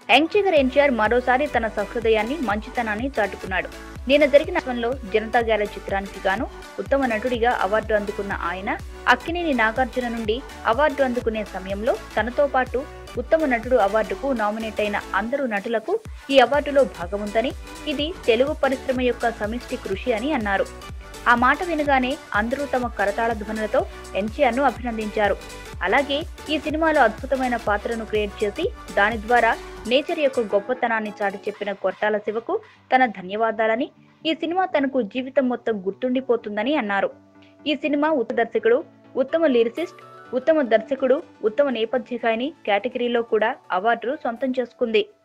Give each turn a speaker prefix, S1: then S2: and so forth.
S1: యంగ్చిగర్ ఎన్టీఆర్ మరోసారి తన సహృదయాన్ని మంచితనాన్ని చాటుకున్నాడు నిన్న జరిగిన సమయంలో జనతా గ్యారేజ్ చిత్రానికి గాను ఉత్తమ నటుడిగా అవార్డు అందుకున్న ఆయన అక్కినేని నాగార్జున నుండి అవార్డు అందుకునే సమయంలో తనతో పాటు ఉత్తమ నటుడు అవార్డుకు నామినేట్ అయిన అందరూ నటులకు ఈ అవార్డులో భాగముందని ఇది తెలుగు పరిశ్రమ యొక్క సమిష్టి కృషి అని అన్నారు ఆ మాట వినగానే అందరూ తమ కరతాళ ధ్వనులతో ఎన్టీఆర్ ను అభినందించారు అలాగే ఈ సినిమాలో అద్భుతమైన పాత్రను క్రియేట్ చేసి దాని ద్వారా నేచర్ యొక్క గొప్పతనాన్ని చాటి చెప్పిన కొట్టాల శివకు తన ధన్యవాదాలని ఈ సినిమా తనకు జీవితం మొత్తం గుర్తుండిపోతుందని అన్నారు ఈ సినిమా ఉత్తమ దర్శకుడు ఉత్తమ లిరిసిస్ట్ ఉత్తమ దర్శకుడు ఉత్తమ నేపథ్య గాయని కేటగిరీలో కూడా అవార్డులు సొంతం చేసుకుంది